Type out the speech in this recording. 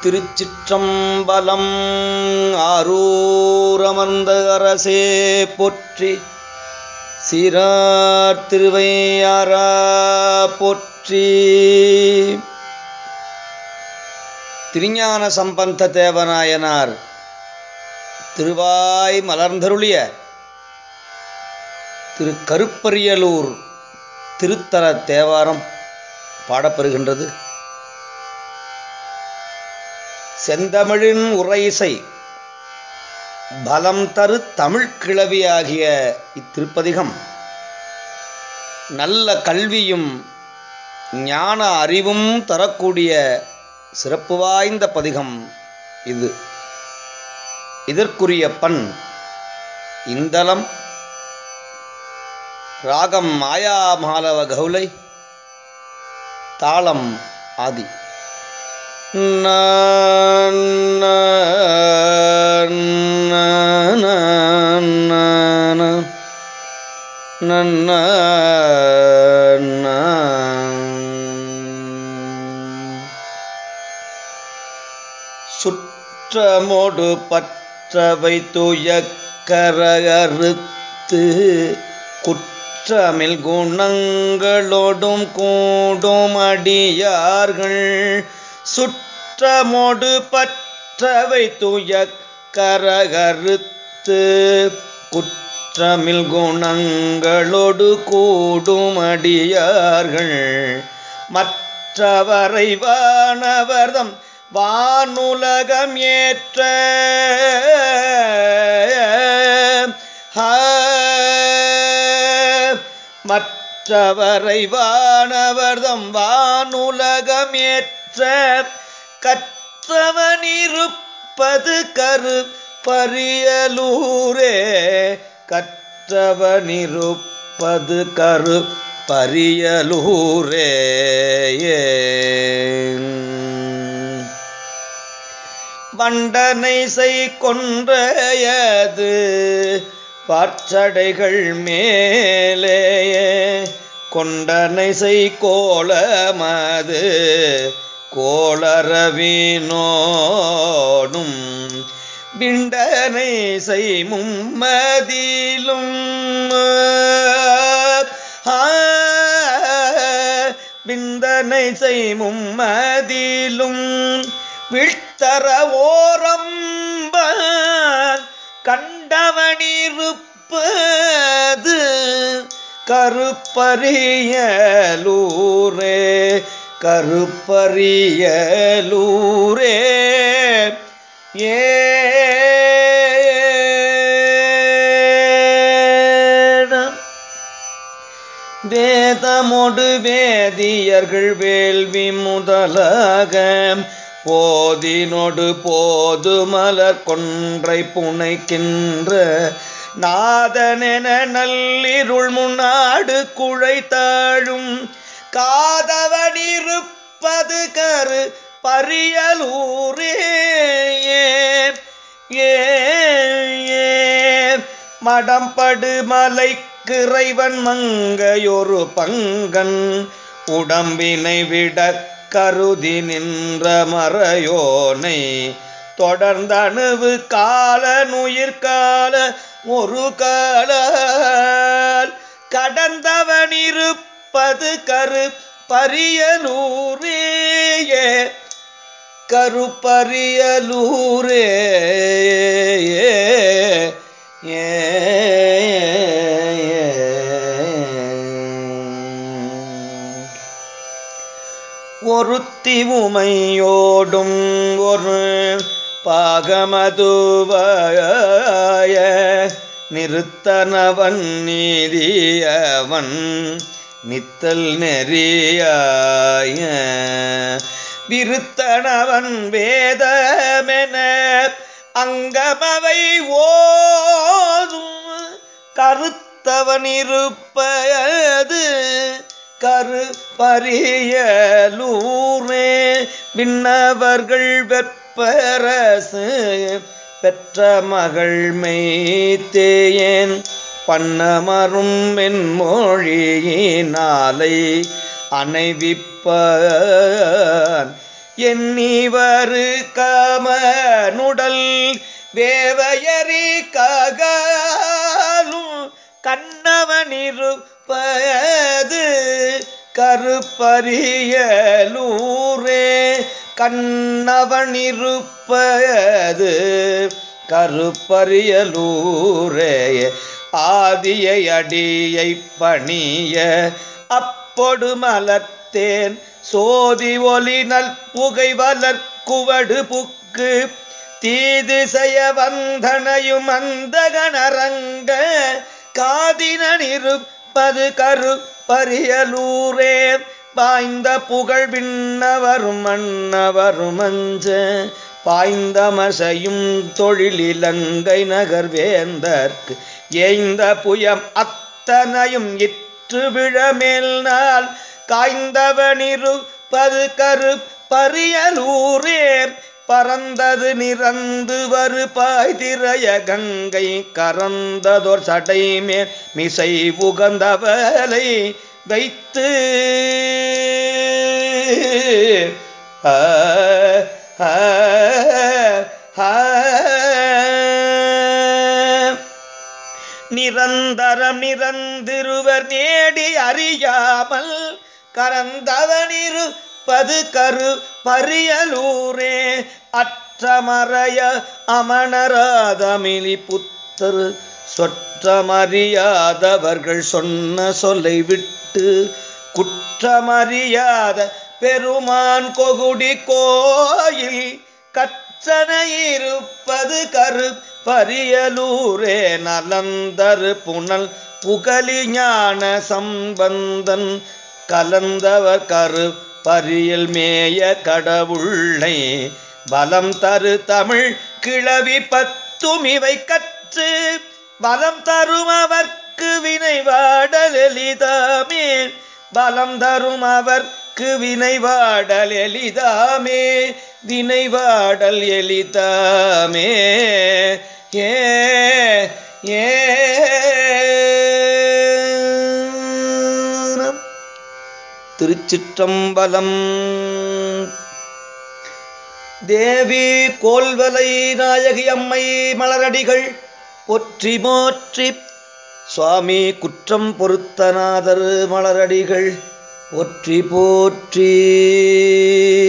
திருச்சிற்றம்பலம் ஆரூரமர்ந்த அரசே போற்றி சீரார் திருவையாரா போற்றி திருஞான சம்பந்த தேவநாயனார் திருவாய் மலர்ந்தருளிய திரு கருப்பரியலூர் திருத்தல தேவாரம் பாடப்பெறுகின்றது செந்தமிழின் உரையிசை பலம் தரு தமிழ் கிளவியாகிய இத்திருப்பதிகம் நல்ல கல்வியும் ஞான அறிவும் தரக்கூடிய சிறப்பு வாய்ந்த பதிகம் இது இதற்குரிய பண் இந்தலம் ராகம் மாயா மாலவ கௌலை தாளம் ஆதி சுற்றமோடு பற்றவை துயக்கரறுத்து குற்றமில் குணங்களோடும் கூடும் அடியார்கள் சுற்றமோடு பற்றவை துயக்கரறுத்து குற்றமில் குணங்களோடு கூடும் அடியார்கள் மற்றவரை வானவர்தம் வானுலகம் ஏற்ற மற்றவரை வானவர்தம் வானுலகம் ஏற்ற கற்றவனிருப்பது கரு பரியலூரே கற்றவனிருப்பது கரு பரியலூரே வண்டனை செய் கொன்றையது பாச்சடைகள் மேலே கொண்டனை செய் கோலமது கோளரவினோடும் பிண்டனை செய் மும்மதிலும் பிந்தனை செய் மும்மதிலும் விழ்த்தர ஓரம்ப கண்டவனிருப்பது கருப்பரியலூரே கருப்பரியலூரே ஏ வேதமொடு வேதியர்கள் வேள்வி முதலாக போதினொடு போது மலர் கொன்றை புனைக்கின்ற நாதனென நல்லிருள் முன்னாடு குழை தாழும் காதவனிருப்பது கரு பரியலூரே ஏ மடம்படு மலைக்கிறைவன் மங்கையொரு பங்கன் உடம்பினை விட கருதி நின்ற மறையோனை தொடர்ந்த அணுவு கால நுயிர் கால ஒரு கால கடந்தவனிருப்பது கரு பரியலூரே கருப்பரியலூரே ஏ ஒருத்தி உமையோடும் ஒரு பாகமதுவாய நிறுத்தனவன் நீதியவன் நித்தல் நெறியாய விருத்தனவன் வேதமென அங்கமவை ஓதும் கருத்தவன் இருப்பது கரு பரியலூரே விண்ணவர்கள் வெப்பரசு பெற்ற மகள் மெய்த்தேயேன் பண்ணமரும் மென்மொழியினாலை அணைவிப்பான் எண்ணிவரு கமனுடல் வேவையறி ககாலும் கண்ணவனிருப்பது கருப்பரியலூரே கண்ணவனிருப்பது கருப்பரியலூரே ஆதியை அடியை பணிய அப்பொடு மலர்த்தேன் சோதி ஒளி நல் புகை வளர்க்குவடு புக்கு தீது செய்ய வந்தனையும் அந்த கணரங்க காதினிருப்பது கரு பரியலூரே பாய்ந்த புகழ் விண்ணவரும் மன்னவரும் அஞ்ச பாய்ந்த மசையும் தொழிலிலங்கை நகர் வேந்தற்கு ஏய்ந்த புயம் அத்தனையும் இற்று விழமேல் நாள் காய்ந்தவனிருப்பது கரு பரியலூரே பறந்தது நிறந்து வரு பாய்திரைய கங்கை கறந்ததோர் சடைமேல் மிசை உகந்தவலை வைத்து ஆ, ஆ, ஆ. நிரந்தரம் நிரந்திருவர் நேடி அறியாமல் கரந்தவனிருப்பது கரு பரியலூரே அற்றமறைய அமணராதமிலி புத்தர் சொற்றமறியாதவர்கள் சொன்ன சொல்லை விட்டு குற்றமறியாத பெருமான் கொகுடி கோயில் கற்றனையிருப்பது கரு பரியலூரே நலந்தரு புனல் புகழி ஞான சம்பந்தன் கலந்தவர் கரு பரியல் மேய கடவுள்ளை பலம் தரு தமிழ் கிளவி பத்துமிவை கற்று பலம் தரும் அவர்க்கு வினைவாடல் எளிதாமே பலம் தரும் அவர்க்கு வினைவாடல் எளிதாமே வினைவாடல் எளிதாமே ஏ ஏ திருச்சிற்றம்பலம் தேவி கோல்வலை நாயகி அம்மை மலரடிகள் ஒற்றி மோற்றி சுவாமி குற்றம் பொருத்தநாதர் மலரடிகள் ஒற்றி போற்றி